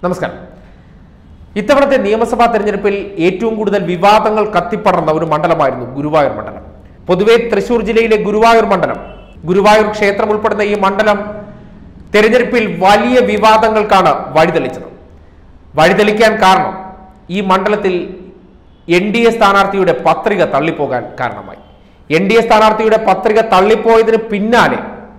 നമസ്കാരം ഇത്തവണത്തെ നിയമസഭാ തെരഞ്ഞെടുപ്പിൽ ഏറ്റവും കൂടുതൽ വിവാദങ്ങൾ കത്തിപ്പടർന്ന ഒരു മണ്ഡലമായിരുന്നു ഗുരുവായൂർ മണ്ഡലം പൊതുവെ തൃശൂർ ജില്ലയിലെ ഗുരുവായൂർ മണ്ഡലം ഗുരുവായൂർ ക്ഷേത്രം ഉൾപ്പെടുന്ന ഈ മണ്ഡലം തെരഞ്ഞെടുപ്പിൽ വലിയ വിവാദങ്ങൾക്കാണ് വഴിതെളിച്ചത് വഴിതെളിക്കാൻ കാരണം ഈ മണ്ഡലത്തിൽ എൻ ഡി എ സ്ഥാനാർത്ഥിയുടെ പത്രിക തള്ളിപ്പോകാൻ കാരണമായി എൻ ഡി എ സ്ഥാനാർത്ഥിയുടെ പത്രിക തള്ളിപ്പോയതിന് പിന്നാലെ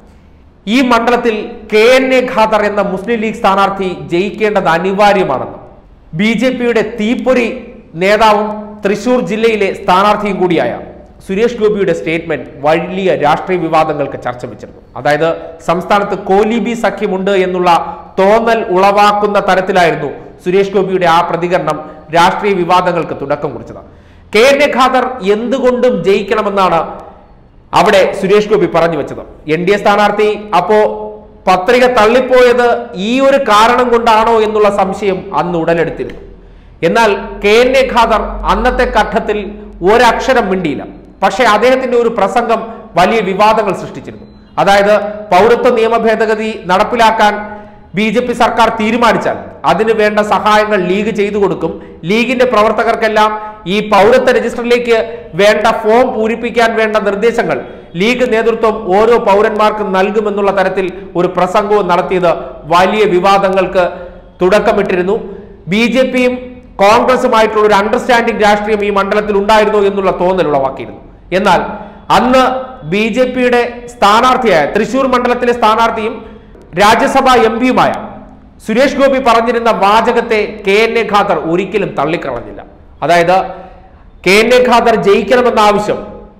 ഈ മണ്ഡലത്തിൽ കെ എൻ എ ഖാദർ എന്ന മുസ്ലിം ലീഗ് സ്ഥാനാർത്ഥി ജയിക്കേണ്ടത് അനിവാര്യമാണെന്ന് ബി ജെ പിയുടെ തീപ്പൊരി നേതാവും തൃശൂർ ജില്ലയിലെ സ്ഥാനാർത്ഥിയും കൂടിയായ സുരേഷ് ഗോപിയുടെ സ്റ്റേറ്റ്മെന്റ് വലിയ രാഷ്ട്രീയ വിവാദങ്ങൾക്ക് ചർച്ച വെച്ചിരുന്നു അതായത് സംസ്ഥാനത്ത് കോലിബി സഖ്യമുണ്ട് എന്നുള്ള തോന്നൽ ഉളവാക്കുന്ന തരത്തിലായിരുന്നു സുരേഷ് ഗോപിയുടെ ആ പ്രതികരണം രാഷ്ട്രീയ വിവാദങ്ങൾക്ക് തുടക്കം കുറിച്ചത് കെ എൻ എ ഖാദർ എന്തുകൊണ്ടും ജയിക്കണമെന്നാണ് അവിടെ സുരേഷ് ഗോപി പറഞ്ഞു വെച്ചത് എൻ ഡി എ സ്ഥാനാർത്ഥി അപ്പോ പത്രിക തള്ളിപ്പോയത് ഈ ഒരു കാരണം കൊണ്ടാണോ എന്നുള്ള സംശയം അന്ന് ഉടലെടുത്തിരുന്നു എന്നാൽ കെ എൻ എ ഖാദർ അന്നത്തെ ഘട്ടത്തിൽ ഒരക്ഷരം മിണ്ടിയില്ല പക്ഷേ അദ്ദേഹത്തിന്റെ ഒരു പ്രസംഗം വലിയ വിവാദങ്ങൾ സൃഷ്ടിച്ചിരുന്നു അതായത് പൗരത്വ നിയമ ഭേദഗതി നടപ്പിലാക്കാൻ ബി ജെ പി സർക്കാർ തീരുമാനിച്ചാൽ അതിന് വേണ്ട സഹായങ്ങൾ ലീഗ് ചെയ്തു കൊടുക്കും ലീഗിന്റെ പ്രവർത്തകർക്കെല്ലാം ഈ പൗരത്വ രജിസ്റ്ററിലേക്ക് വേണ്ട ഫോം പൂരിപ്പിക്കാൻ വേണ്ട നിർദ്ദേശങ്ങൾ ലീഗ് നേതൃത്വം ഓരോ പൗരന്മാർക്കും നൽകുമെന്നുള്ള തരത്തിൽ ഒരു പ്രസംഗവും നടത്തിയത് വലിയ വിവാദങ്ങൾക്ക് തുടക്കമിട്ടിരുന്നു ബി ജെ പിയും കോൺഗ്രസുമായിട്ടുള്ള ഒരു അണ്ടർസ്റ്റാൻഡിംഗ് രാഷ്ട്രീയം ഈ മണ്ഡലത്തിൽ ഉണ്ടായിരുന്നു എന്നുള്ള തോന്നൽ ഉളവാക്കിയിരുന്നു എന്നാൽ അന്ന് ബി ജെ പിയുടെ സ്ഥാനാർത്ഥിയായ തൃശൂർ മണ്ഡലത്തിലെ സ്ഥാനാർത്ഥിയും രാജ്യസഭാ എം പിയുമായ സുരേഷ് ഗോപി പറഞ്ഞിരുന്ന വാചകത്തെ കെ എൻ എ ഖാദർ ഒരിക്കലും തള്ളിക്കളഞ്ഞില്ല അതായത് കെ എൻ എ ഖാദർ ജയിക്കണമെന്ന ആവശ്യം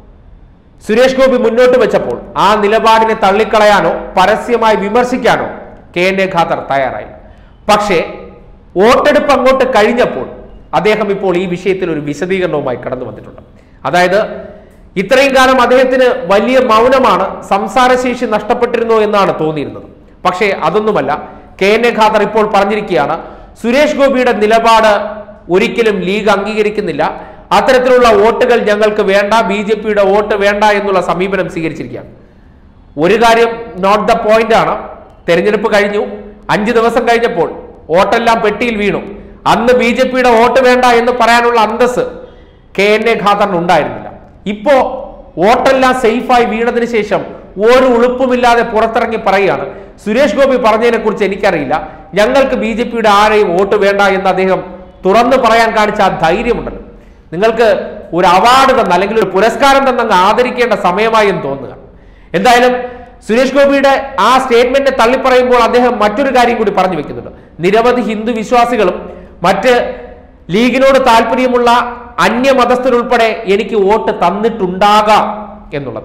സുരേഷ് ഗോപി മുന്നോട്ട് വെച്ചപ്പോൾ ആ നിലപാടിനെ തള്ളിക്കളയാനോ പരസ്യമായി വിമർശിക്കാനോ കെ എൻ എ ഖാദർ തയ്യാറായി പക്ഷേ വോട്ടെടുപ്പ് അങ്ങോട്ട് കഴിഞ്ഞപ്പോൾ അദ്ദേഹം ഇപ്പോൾ ഈ വിഷയത്തിൽ ഒരു വിശദീകരണവുമായി കടന്നു വന്നിട്ടുണ്ട് അതായത് ഇത്രയും കാലം അദ്ദേഹത്തിന് വലിയ മൗനമാണ് സംസാരശേഷി നഷ്ടപ്പെട്ടിരുന്നോ എന്നാണ് തോന്നിയിരുന്നത് പക്ഷേ അതൊന്നുമല്ല കെ എൻ എ ഖാദർ ഇപ്പോൾ പറഞ്ഞിരിക്കുകയാണ് സുരേഷ് ഗോപിയുടെ നിലപാട് ഒരിക്കലും ലീഗ് അംഗീകരിക്കുന്നില്ല അത്തരത്തിലുള്ള വോട്ടുകൾ ഞങ്ങൾക്ക് വേണ്ട ബി ജെ പിയുടെ വോട്ട് വേണ്ട എന്നുള്ള സമീപനം സ്വീകരിച്ചിരിക്കുകയാണ് ഒരു കാര്യം നോട്ട് ദ പോയിന്റ് ആണ് തെരഞ്ഞെടുപ്പ് കഴിഞ്ഞു അഞ്ച് ദിവസം കഴിഞ്ഞപ്പോൾ വോട്ടെല്ലാം പെട്ടിയിൽ വീണു അന്ന് ബി ജെ പിയുടെ വോട്ട് വേണ്ട എന്ന് പറയാനുള്ള അന്തസ് കെ എൻ എ ഖാദറിന് ഉണ്ടായിരുന്നില്ല ഇപ്പോ വോട്ടെല്ലാം സേഫായി വീണതിന് ശേഷം ഒരു ഉളുപ്പുമില്ലാതെ പുറത്തിറങ്ങി പറയുകയാണ് സുരേഷ് ഗോപി പറഞ്ഞതിനെ കുറിച്ച് എനിക്കറിയില്ല ഞങ്ങൾക്ക് ബി ജെ പിയുടെ ആരെയും വോട്ട് വേണ്ട എന്ന് അദ്ദേഹം തുറന്നു പറയാൻ കാണിച്ച ആ ധൈര്യമുണ്ടല്ലോ നിങ്ങൾക്ക് ഒരു അവാർഡ് തന്ന അല്ലെങ്കിൽ ഒരു പുരസ്കാരം തന്നങ്ങ് ആദരിക്കേണ്ട സമയമായി എന്ന് തോന്നുക എന്തായാലും സുരേഷ് ഗോപിയുടെ ആ സ്റ്റേറ്റ്മെന്റ് തള്ളിപ്പറയുമ്പോൾ അദ്ദേഹം മറ്റൊരു കാര്യം കൂടി പറഞ്ഞു വെക്കുന്നുണ്ട് നിരവധി ഹിന്ദു വിശ്വാസികളും മറ്റ് ലീഗിനോട് താല്പര്യമുള്ള അന്യമതസ്ഥരുൾപ്പെടെ എനിക്ക് വോട്ട് തന്നിട്ടുണ്ടാകാം എന്നുള്ളത്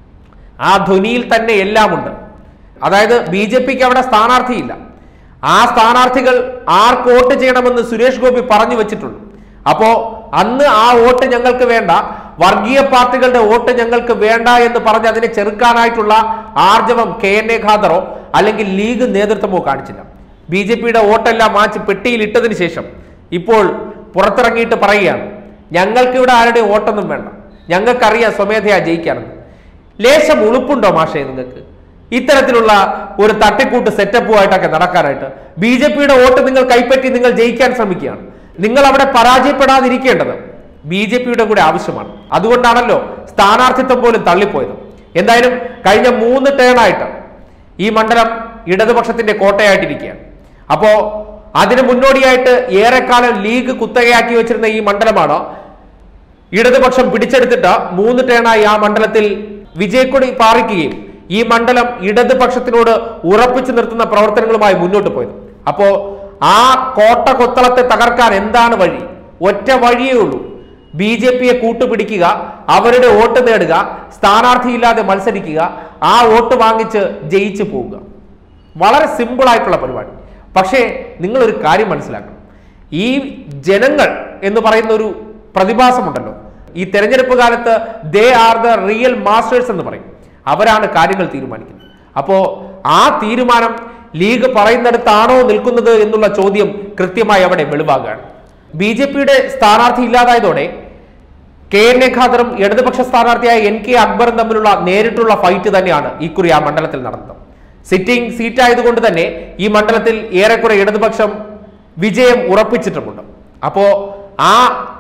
ആ ധ്വനിയിൽ തന്നെ എല്ലാമുണ്ട് അതായത് ബി ജെ പിക്ക് അവിടെ സ്ഥാനാർത്ഥിയില്ല ആ സ്ഥാനാർത്ഥികൾ ആർക്ക് വോട്ട് ചെയ്യണമെന്ന് സുരേഷ് ഗോപി പറഞ്ഞു വെച്ചിട്ടുണ്ട് അപ്പോ അന്ന് ആ വോട്ട് ഞങ്ങൾക്ക് വേണ്ട വർഗീയ പാർട്ടികളുടെ വോട്ട് ഞങ്ങൾക്ക് വേണ്ട എന്ന് പറഞ്ഞ് അതിനെ ചെറുക്കാനായിട്ടുള്ള ആർജവം കെ എൻ എ ഖാദറോ അല്ലെങ്കിൽ ലീഗ് നേതൃത്വമോ കാണിച്ചില്ല ബി ജെ പിയുടെ വോട്ടെല്ലാം മാച്ച് പെട്ടിയിൽ ഇട്ടതിന് ശേഷം ഇപ്പോൾ പുറത്തിറങ്ങിയിട്ട് പറയുകയാണ് ഞങ്ങൾക്ക് ഇവിടെ ആരുടെയും വോട്ടൊന്നും വേണ്ട ഞങ്ങൾക്കറിയാം സ്വമേധയാ ജയിക്കാനെന്ന് ലേശം ഉളുപ്പുണ്ടോ മാഷേ നിങ്ങൾക്ക് ഇത്തരത്തിലുള്ള ഒരു തട്ടിക്കൂട്ട് സെറ്റപ്പുമായിട്ടൊക്കെ നടക്കാനായിട്ട് ബി ജെ പിയുടെ വോട്ട് നിങ്ങൾ കൈപ്പറ്റി നിങ്ങൾ ജയിക്കാൻ ശ്രമിക്കുകയാണ് നിങ്ങൾ അവിടെ പരാജയപ്പെടാതിരിക്കേണ്ടത് ബി ജെ പിയുടെ കൂടെ ആവശ്യമാണ് അതുകൊണ്ടാണല്ലോ സ്ഥാനാർത്ഥിത്വം പോലും തള്ളിപ്പോയത് എന്തായാലും കഴിഞ്ഞ മൂന്ന് ടേണായിട്ട് ഈ മണ്ഡലം ഇടതുപക്ഷത്തിന്റെ കോട്ടയായിട്ടിരിക്കുകയാണ് അപ്പോ അതിന് മുന്നോടിയായിട്ട് ഏറെക്കാലം ലീഗ് കുത്തകയാക്കി വെച്ചിരുന്ന ഈ മണ്ഡലമാണ് ഇടതുപക്ഷം പിടിച്ചെടുത്തിട്ട് മൂന്ന് ടേണായി ആ മണ്ഡലത്തിൽ വിജയക്കൊടി പാറിക്കുകയും ഈ മണ്ഡലം ഇടതുപക്ഷത്തിനോട് ഉറപ്പിച്ചു നിർത്തുന്ന പ്രവർത്തനങ്ങളുമായി മുന്നോട്ട് പോയത് അപ്പോ ആ കോട്ട കൊത്തളത്തെ തകർക്കാൻ എന്താണ് വഴി ഒറ്റ വഴിയേ ഉള്ളൂ ബി ജെ പിയെ കൂട്ടുപിടിക്കുക അവരുടെ വോട്ട് നേടുക സ്ഥാനാർത്ഥിയില്ലാതെ മത്സരിക്കുക ആ വോട്ട് വാങ്ങിച്ച് ജയിച്ചു പോവുക വളരെ സിമ്പിൾ ആയിട്ടുള്ള പരിപാടി പക്ഷേ നിങ്ങൾ ഒരു കാര്യം മനസ്സിലാക്കണം ഈ ജനങ്ങൾ എന്ന് പറയുന്ന ഒരു പ്രതിഭാസമുണ്ടല്ലോ ഈ തെരഞ്ഞെടുപ്പ് കാലത്ത് they are the real masters എന്ന് പറയും അവരാണ് കാര്യങ്ങൾ തീരുമാനിക്കുന്നത് അപ്പോ ആ തീരുമാനം ലീഗ് പറയുന്നിടത്താണോ നിൽക്കുന്നത് എന്നുള്ള ചോദ്യം കൃത്യമായി അവിടെ വെളിവാകുകയാണ് ബി ജെ പിയുടെ സ്ഥാനാർത്ഥി ഇല്ലാതായതോടെ കെ എൻ എ ഖാദറും ഇടതുപക്ഷ സ്ഥാനാർത്ഥിയായ എൻ കെ അക്ബറും തമ്മിലുള്ള നേരിട്ടുള്ള ഫൈറ്റ് തന്നെയാണ് ഇക്കുറി ആ മണ്ഡലത്തിൽ നടന്നത് സിറ്റിംഗ് സീറ്റ് ആയതുകൊണ്ട് തന്നെ ഈ മണ്ഡലത്തിൽ ഏറെക്കുറെ ഇടതുപക്ഷം വിജയം ഉറപ്പിച്ചിട്ടുമുണ്ട് അപ്പോ ആ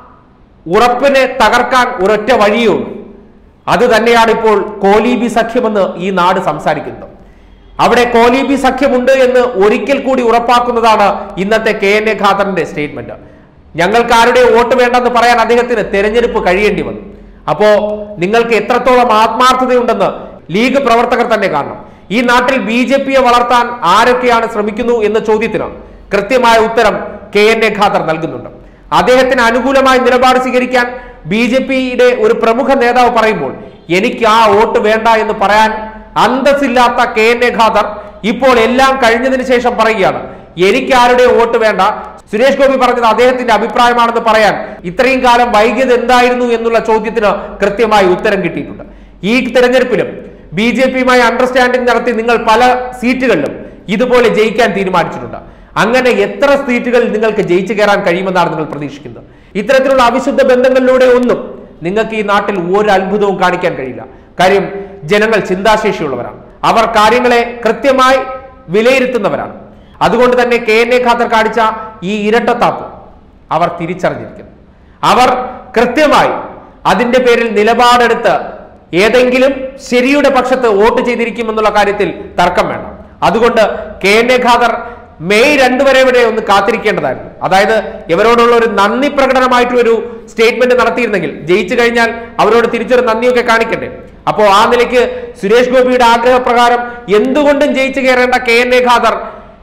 ഉറപ്പിനെ തകർക്കാൻ ഒരൊറ്റ വഴിയേ ഉള്ളൂ അത് തന്നെയാണ് ഇപ്പോൾ കോലീബി സഖ്യമെന്ന് ഈ നാട് സംസാരിക്കുന്നത് അവിടെ കോലീബി സഖ്യമുണ്ട് എന്ന് ഒരിക്കൽ കൂടി ഉറപ്പാക്കുന്നതാണ് ഇന്നത്തെ കെ എൻ എ ഖാദറിന്റെ സ്റ്റേറ്റ്മെന്റ് ഞങ്ങൾക്ക് ആരുടെ വോട്ട് വേണ്ടെന്ന് പറയാൻ അദ്ദേഹത്തിന് തെരഞ്ഞെടുപ്പ് കഴിയേണ്ടി വന്നു അപ്പോ നിങ്ങൾക്ക് എത്രത്തോളം ആത്മാർത്ഥതയുണ്ടെന്ന് ലീഗ് പ്രവർത്തകർ തന്നെ കാണണം ഈ നാട്ടിൽ ബി ജെ പിയെ വളർത്താൻ ആരൊക്കെയാണ് ശ്രമിക്കുന്നു എന്ന ചോദ്യത്തിന് കൃത്യമായ ഉത്തരം കെ എൻ എ ഖാദർ നൽകുന്നുണ്ട് അദ്ദേഹത്തിന് അനുകൂലമായ നിലപാട് സ്വീകരിക്കാൻ ബി ജെ പിയുടെ ഒരു പ്രമുഖ നേതാവ് പറയുമ്പോൾ എനിക്ക് ആ വോട്ട് വേണ്ട എന്ന് പറയാൻ അന്തസ്സില്ലാത്ത കെ എൻ എ ഖാദർ ഇപ്പോൾ എല്ലാം കഴിഞ്ഞതിന് ശേഷം പറയുകയാണ് എനിക്ക് ആരുടെ വോട്ട് വേണ്ട സുരേഷ് ഗോപി പറഞ്ഞത് അദ്ദേഹത്തിന്റെ അഭിപ്രായമാണെന്ന് പറയാൻ ഇത്രയും കാലം വൈകിയത് എന്തായിരുന്നു എന്നുള്ള ചോദ്യത്തിന് കൃത്യമായി ഉത്തരം കിട്ടിയിട്ടുണ്ട് ഈ തെരഞ്ഞെടുപ്പിലും ബി ജെ പിയുമായി അണ്ടർസ്റ്റാൻഡിംഗ് നടത്തി നിങ്ങൾ പല സീറ്റുകളിലും ഇതുപോലെ ജയിക്കാൻ തീരുമാനിച്ചിട്ടുണ്ട് അങ്ങനെ എത്ര സീറ്റുകൾ നിങ്ങൾക്ക് ജയിച്ചു കയറാൻ കഴിയുമെന്നാണ് നിങ്ങൾ പ്രതീക്ഷിക്കുന്നത് ഇത്തരത്തിലുള്ള അവിശുദ്ധ ബന്ധങ്ങളിലൂടെ ഒന്നും നിങ്ങൾക്ക് ഈ നാട്ടിൽ ഒരു അത്ഭുതവും കാണിക്കാൻ കഴിയില്ല കാര്യം ജനങ്ങൾ ചിന്താശേഷിയുള്ളവരാണ് അവർ കാര്യങ്ങളെ കൃത്യമായി വിലയിരുത്തുന്നവരാണ് അതുകൊണ്ട് തന്നെ കെ എൻ എ ഖാദർ കാണിച്ച ഈ ഇരട്ടത്താപ്പ് അവർ തിരിച്ചറിഞ്ഞിരിക്കുന്നു അവർ കൃത്യമായി അതിന്റെ പേരിൽ നിലപാടെടുത്ത് ഏതെങ്കിലും ശരിയുടെ പക്ഷത്ത് വോട്ട് ചെയ്തിരിക്കുമെന്നുള്ള കാര്യത്തിൽ തർക്കം വേണ്ട അതുകൊണ്ട് K N A Khader May രണ്ട് വരെ വരെ ഒന്ന് കാത്തിരിക്കേണ്ടതായിരുന്നു അതായത് ഇവരോടുള്ള ഒരു നന്ദി പ്രകടനമായിട്ടുള്ള ഒരു സ്റ്റേറ്റ്മെന്റ് നടത്തിയിരുന്നെങ്കിൽ ജയിച്ചു കഴിഞ്ഞാൽ അവരോട് തിരിച്ചൊരു നന്ദിയൊക്കെ കാണിക്കട്ടെ അപ്പോ ആ നിലയ്ക്ക് സുരേഷ് ഗോപിയുടെ ആഗ്രഹപ്രകാരം എന്തുകൊണ്ടും ജയിച്ചു കയറേണ്ട K N A Khader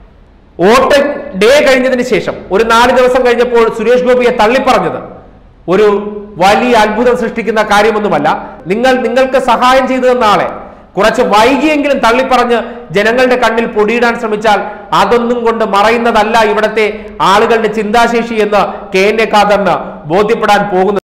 vote day കഴിഞ്ഞതിന് ശേഷം ഒരു നാല് ദിവസം കഴിഞ്ഞപ്പോൾ സുരേഷ് ഗോപിയെ തള്ളിപ്പറഞ്ഞത് ഒരു വലിയ അത്ഭുതം സൃഷ്ടിക്കുന്ന കാര്യമൊന്നുമല്ല നിങ്ങൾ നിങ്ങൾക്ക് സഹായം ചെയ്തു തന്ന ആളെ കുറച്ച് വൈകിയെങ്കിലും തള്ളിപ്പറഞ്ഞ് ജനങ്ങളുടെ കണ്ണിൽ പൊടിയിടാൻ ശ്രമിച്ചാൽ അതൊന്നും കൊണ്ട് മറയുന്നതല്ല ഇവിടത്തെ ആളുകളുടെ ചിന്താശേഷി എന്ന് കെ എൻ എ ഖാദറിന് ബോധ്യപ്പെടാൻ പോകുന്നത്